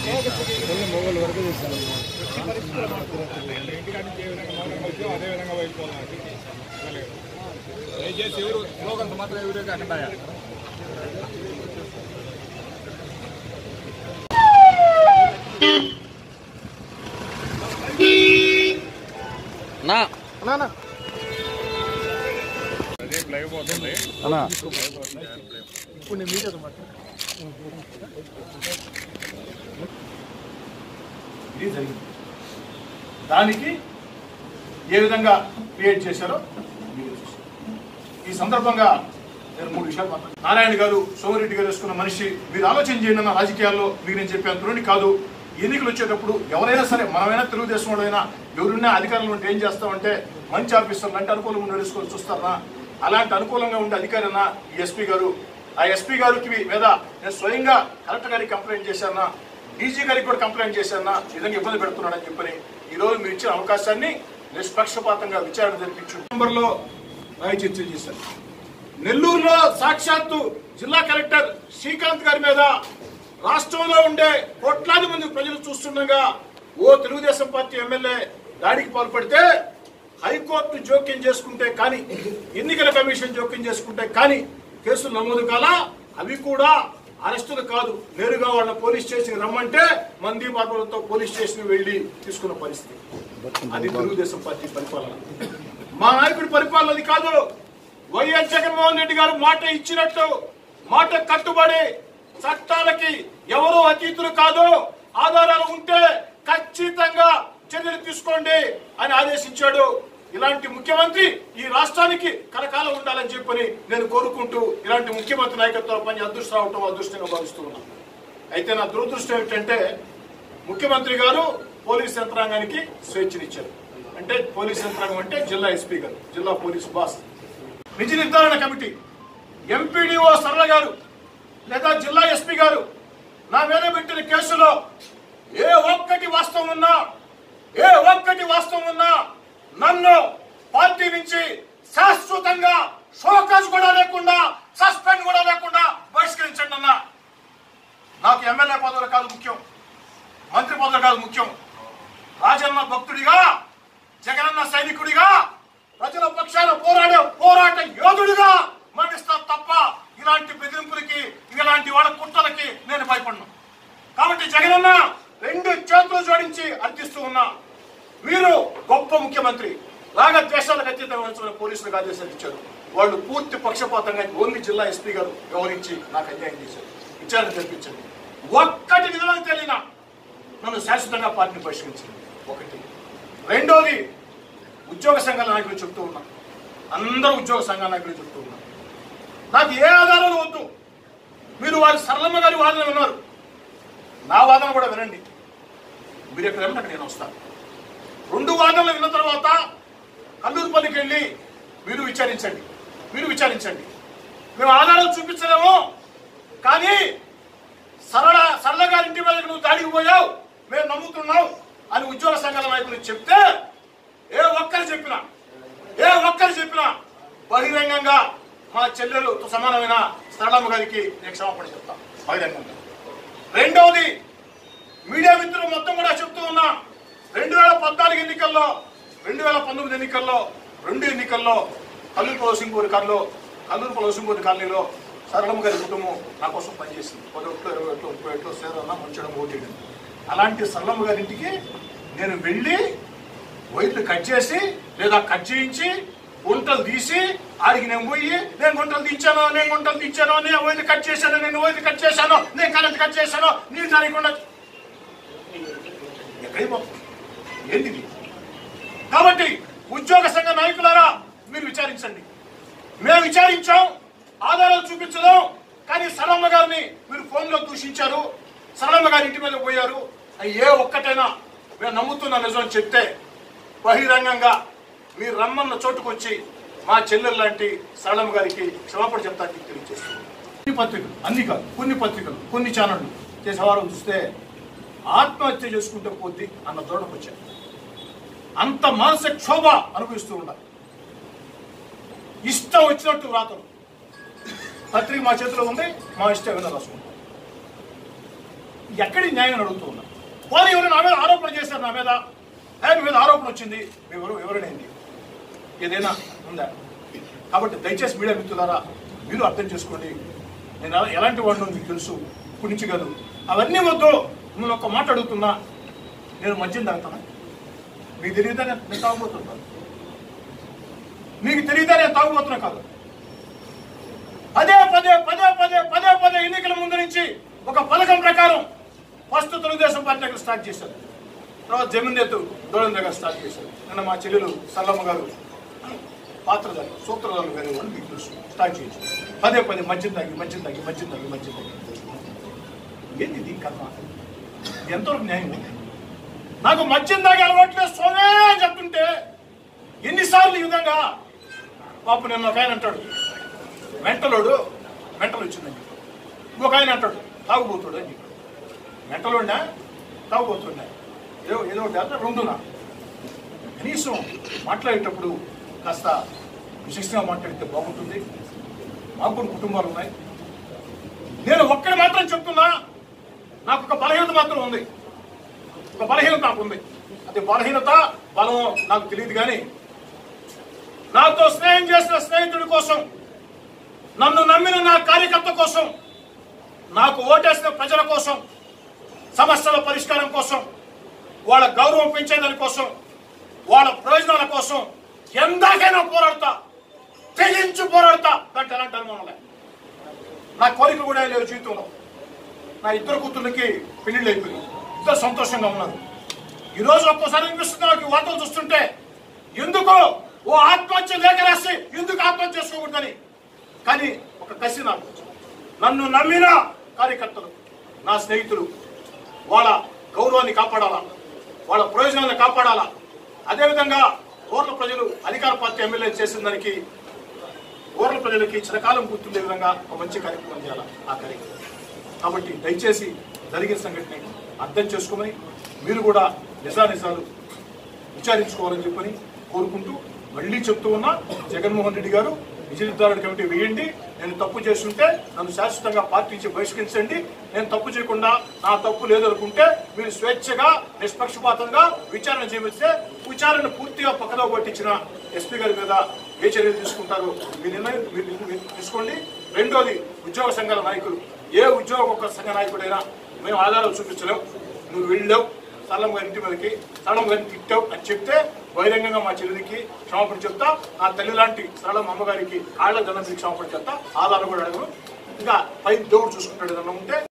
అదే విధంగా వైపోవాలి దయచేసి ఎవరు స్లోగన్స్ మాత్రం ఎవరే కాకుండా నా రేపు లైవ్ పోతుంది అన్నా ఇది జరిగింది దానికి ఏ విధంగా క్రియేట్ చేశారో మీరు చూశారు. ఈ సందర్భంగా నేను మూడు విషయాలు మాట్లాడు నారాయణ గారు సోమిరెడ్డి గారు వేసుకున్న మనిషి మీరు ఆలోచన చేయండి అన్న రాజకీయాల్లో మీకు నేను చెప్పేంత నుండి కాదు ఎన్నికలు వచ్చేటప్పుడు ఎవరైనా సరే మనమైనా తెలుగుదేశం వాడైనా ఎవరున్నా అధికారులు ఉంటే ఏం చేస్తామంటే మంచి ఆఫీసర్లు అంటే అనుకూలంగా ఉండే వేసుకొని చూస్తారా అలాంటి అనుకూలంగా ఉండే అధికారైనా ఈ ఎస్పీ గారు ఆ ఎస్పీ గారికి లేదా నేను స్వయంగా కలెక్టర్ గారికి కంప్లైంట్ చేశానా డీజీ గారికి కూడా కంప్లైంట్ చేశానా ఈ విధంగా ఇబ్బంది పెడుతున్నాడని చెప్పని ఈ రోజు మీరు ఇచ్చిన అవకాశాన్ని నిష్పక్షపాతంగా విచారణ జరిపించు నవంబర్లో రాయి చర్చలు చేశారు నెల్లూరులో సాక్షాత్తు జిల్లా కలెక్టర్ శ్రీకాంత్ గారి మీద రాష్ట్రంలో ఉండే కోట్లాది మంది ప్రజలు చూస్తుండగా ఓ తెలుగుదేశం పార్టీ ఎమ్మెల్యే దాడికి పాల్పడితే హైకోర్టు జోక్యం చేసుకుంటే కానీ ఎన్నికల కమిషన్ జోక్యం చేసుకుంటే కానీ కేసులు నమోదు కాలా అవి కూడా అరెస్టులు కాదు నేరుగా వాళ్ళ పోలీస్ స్టేషన్ రమ్మంటే మంది మార్పులతో పోలీస్ స్టేషన్ వెళ్లి తీసుకున్న పరిస్థితి అది తెలుగుదేశం పార్టీ పరిపాలన మా నాయకుడి పరిపాలన అది కాదు వైఎస్ జగన్మోహన్ రెడ్డి గారు మాట ఇచ్చినట్టు మాట కట్టుబడి చట్టాలకి ఎవరు అతీతులు కాదు ఆధారాలు ఉంటే ఖచ్చితంగా చర్యలు తీసుకోండి అని ఆదేశించాడు ఇలాంటి ముఖ్యమంత్రి ఈ రాష్ట్రానికి కలకాలం ఉండాలని చెప్పని నేను కోరుకుంటూ ఇలాంటి ముఖ్యమంత్రి నాయకత్వం పని అదృష్టం అవటం అదృష్టంగా భావిస్తూ ఉన్నాను అయితే నా దురదృష్టం ఏమిటంటే ముఖ్యమంత్రి గారు పోలీస్ యంత్రాంగానికి స్వేచ్ఛనిచ్చారు అంటే పోలీస్ యంత్రాంగం అంటే జిల్లా ఎస్పీ గారు జిల్లా పోలీస్ బాస్ నిజ నిర్ధారణ కమిటీ ఎంపీడీఓ సరళ గారు లేదా జిల్లా ఎస్పీ గారు నా మీద పెట్టిన కేసులో ఏ ఒక్కటి వాస్తవం ఉన్నా ఏ ఒక్కటి వాస్తవం ఉన్నా నన్ను పార్టీ నుంచి శాశ్వతంగా షోకాస్ కూడా లేకుండా సస్పెండ్ కూడా లేకుండా బహిష్కరించండి అన్నా నాకు ఎమ్మెల్యే పదవులు కాదు ముఖ్యం మంత్రి పదవులు కాదు ముఖ్యం రాజన్న భక్తుడిగా జగనన్న సైనికుడిగా ప్రజల పక్షాన పోరాడే పోరాట యోధుడిగా మరణిస్తా తప్ప ఇలాంటి బెదిరింపులకి ఇలాంటి వాళ్ళ కుట్రలకి నేను భయపడను కాబట్టి జగనన్న రెండు చేతులు జోడించి అర్థిస్తూ ఉన్నా మీరు గొప్ప ముఖ్యమంత్రి రాగద్వేషాలకు అతీతమైన పోలీసులకు ఆదేశాలు ఇచ్చారు వాళ్ళు పూర్తి పక్షపాతంగా ఓన్లీ జిల్లా ఎస్పీ గారు వ్యవహరించి నాకు అన్యాయం చేశారు విచారణ జరిపించండి ఒక్కటి నిజమని తెలియనా నన్ను శాశ్వతంగా పార్టీని బహిష్కరించింది ఒకటి రెండోది ఉద్యోగ సంఘాల నాయకులు చెప్తూ ఉన్నా అందరూ ఉద్యోగ సంఘాల నాయకులు చెప్తూ ఉన్నా నాకు ఏ ఆధారాలు వద్దు మీరు వారి సరళమ్మ గారి వాదన విన్నారు నా వాదన కూడా వినండి మీరు ఎక్కడ వెళ్తే అక్కడ నేను వస్తాను రెండు వాదనలు విన్న తర్వాత కల్లూరుపల్లికి వెళ్ళి మీరు విచారించండి మీరు విచారించండి మేము ఆధారాలు చూపించలేము కానీ సరళ సరళ గారింటి మీదకి నువ్వు దాడికి పోయావు మేము నమ్ముతున్నాం అని ఉద్యోగ సంఘాల నాయకులు చెప్తే ఏ ఒక్కరు చెప్పినా ఏ ఒక్కరు చెప్పినా బహిరంగంగా మా చెల్లెలతో సమానమైన సరళమ్మ గారికి నేను క్షమాపణ చెప్తాను బహిరంగంగా రెండవది మీడియా మిత్రులు మొత్తం కూడా చెప్తూ ఉన్నా రెండు వేల పద్నాలుగు ఎన్నికల్లో రెండు వేల పంతొమ్మిది ఎన్నికల్లో రెండు ఎన్నికల్లో కల్లూరు పొలసింగూరి కాలనీలో కల్లూరు పొలసింగూరి కాలనీలో సరళమ్మ గారి కుటుంబం నా కోసం పనిచేసింది పది ఒకటి ఇరవై ఒకటి ముప్పై ఒకటిలో సేరన్న మంచడం ఓటేయడం అలాంటి సరళమ్మ గారి ఇంటికి నేను వెళ్ళి వైర్లు కట్ చేసి లేదా కట్ చేయించి గుంటలు తీసి ఆడికి నేను పోయి నేను గుంటలు దించాను నేను గుంటలు దించాను నేను వైర్లు కట్ చేశాను నేను వైర్లు కట్ చేశాను నేను కరెంట్ కట్ చేశాను నీళ్ళు జరగకుండా ఎక్కడికి పోతుంది ఏంటిది కాబట్టి ఉద్యోగ సంఘ నాయకులారా మీరు విచారించండి మేము విచారించాం ఆధారాలు చూపించడం కానీ సరళమ్మ గారిని మీరు ఫోన్లో దూషించారు సరళమ్మ గారి ఇంటి మీద పోయారు అవి ఏ ఒక్కటైనా మేము నమ్ముతున్న నిజం అని చెప్తే బహిరంగంగా మీరు రమ్మన్న చోటుకొచ్చి మా చెల్లెలు లాంటి సరళమ్మ గారికి క్షమాపణ చెప్తానికి తెలియజేస్తున్నాం కొన్ని పత్రికలు అన్ని కాదు కొన్ని పత్రికలు కొన్ని ఛానళ్ళు చేసే వారం చూస్తే ఆత్మహత్య చేసుకుంటే పోద్ది అన్న ధోరణకు వచ్చారు అంత మానసిక క్షోభ అనుభవిస్తూ ఉండాలి ఇష్టం వచ్చినట్టు రాతలు పత్రిక మా చేతిలో ఉంది మా ఇష్టం ఏమైనా రాసుకుంటాం ఎక్కడి న్యాయం అడుగుతూ ఉన్నా వాళ్ళు ఎవరు నా మీద ఆరోపణ చేశారు నా మీద "ఏ, మీ మీద ఆరోపణ వచ్చింది ఎవరు ఎవరినైంది ఏదైనా ఉందా కాబట్టి దయచేసి మీడియా మిత్రులారా మీరు అర్థం చేసుకోండి నేను ఎలా- ఎలాంటి వాడినో మీకు తెలుసు ఇప్పటి నుంచి కాదు అవన్నీ వద్దు మిమ్మల్ని ఒక మాట అడుగుతున్నా నేను మద్యం తాగుతానా మీకు తెలియదా నేను నేను తాగుబోతున్నాను మీకు తెలియదా నేను తాగుబోతున్నా కాదు పదే పదే పదే పదే పదే పదే ఎన్నికల ముందు నుంచి ఒక పథకం ప్రకారం ఫస్ట్ తెలుగుదేశం పార్టీ దగ్గర స్టార్ట్ చేశారు తర్వాత జమీన్ నేతు దూరం దగ్గర స్టార్ట్ చేశారు నిన్న మా చెల్లెలు సల్లమ్మ గారు పాత్రధారి సూత్రధారులు వేరే వాళ్ళు మీకు తెలుసు స్టార్ట్ చేయొచ్చు పదే పదే మద్యం తాగి మద్యం తాగి మద్యం తాగి మద్యం తాగి ఏంది దీని కర్మ ఇది ఎంతవరకు న్యాయం నాకు మద్యం తాగి అలవాట్లేదు సోమే అని చెప్తుంటే ఎన్నిసార్లు ఈ విధంగా పాప నిన్న ఒక ఆయన అంటాడు మెంటలోడు మెంటలు వచ్చిందని చెప్పి ఇంకొక ఆయన అంటాడు తాగుబోతుడు అని చెప్పి మెంటలోడినా తాగుబోతున్నా ఏదో ఏదో ఒకటి అంటే రెండునా కనీసం మాట్లాడేటప్పుడు కాస్త విశిష్టంగా మాట్లాడితే బాగుంటుంది మాకు కూడా కుటుంబాలు ఉన్నాయి నేను ఒక్కడి మాత్రం చెప్తున్నా నాకు ఒక బలహీనత మాత్రం ఉంది ఒక బలహీనత నాకు ఉంది అది బలహీనత బలం నాకు తెలియదు కానీ నాతో స్నేహం చేసిన స్నేహితుడి కోసం నన్ను నమ్మిన నా కార్యకర్త కోసం నాకు ఓటేసిన ప్రజల కోసం సమస్యల పరిష్కారం కోసం వాళ్ళ గౌరవం పెంచేదాని కోసం వాళ్ళ ప్రయోజనాల కోసం ఎందాకైనా పోరాడతా తెగించి పోరాడతా దాంట్లో ఎలాంటి అనుమానం లేదు నా కోరిక కూడా లేవు జీవితంలో నా ఇద్దరు కూతుర్లకి పెళ్లిళ్ళు అయిపోయింది ఇద్దరు సంతోషంగా ఉన్నారు ఈ రోజు ఒక్కోసారి అనిపిస్తుంది నాకు ఈ వార్తలు చూస్తుంటే ఎందుకు ఓ ఆత్మహత్య లేఖ రాసి ఎందుకు ఆత్మహత్య చేసుకోకూడదని కానీ ఒక కసి నాకు నన్ను నమ్మిన కార్యకర్తలు నా స్నేహితులు వాళ్ళ గౌరవాన్ని కాపాడాలా వాళ్ళ ప్రయోజనాలను కాపాడాలా అదేవిధంగా ఊర్ల ప్రజలు అధికార పార్టీ ఎమ్మెల్యే చేసిన దానికి ఊర్ల ప్రజలకి చిరకాలం గుర్తుండే విధంగా ఒక మంచి కార్యక్రమం చేయాలి ఆ కార్యక్రమం కాబట్టి దయచేసి జరిగిన సంఘటన అర్థం చేసుకోమని మీరు కూడా నిజానిజాలు విచారించుకోవాలని చెప్పని కోరుకుంటూ మళ్ళీ చెప్తూ ఉన్నా జగన్మోహన్ రెడ్డి గారు నిజ నిర్ధారణ కమిటీ వేయండి నేను తప్పు చేస్తుంటే నన్ను శాశ్వతంగా పార్టీ నుంచి బహిష్కరించండి నేను తప్పు చేయకుండా నా తప్పు లేదనుకుంటే మీరు స్వేచ్ఛగా నిష్పక్షపాతంగా విచారణ చేయవస్తే విచారణ పూర్తిగా పక్కదో పట్టించిన ఎస్పీ గారి మీద ఏ చర్యలు తీసుకుంటారో మీ నిర్ణయం మీరు మీరు తీసుకోండి రెండోది ఉద్యోగ సంఘాల నాయకులు ఏ ఉద్యోగ ఒక సంఘ నాయకుడైనా మేము ఆధారాలు చూపించలేం నువ్వు వెళ్ళావు సలం గారి ఇంటి మీదకి సలం గారిని తిట్టావు అని చెప్తే బహిరంగంగా మా చెల్లికి క్షమాపణ చెప్తా నా తల్లి లాంటి సరళం అమ్మగారికి కాళ్ళ దండం క్షమాపణ చెప్తా ఆధారం కూడా అడగను ఇంకా పై దేవుడు చూసుకుంటాడు ఏదన్నా ఉంటే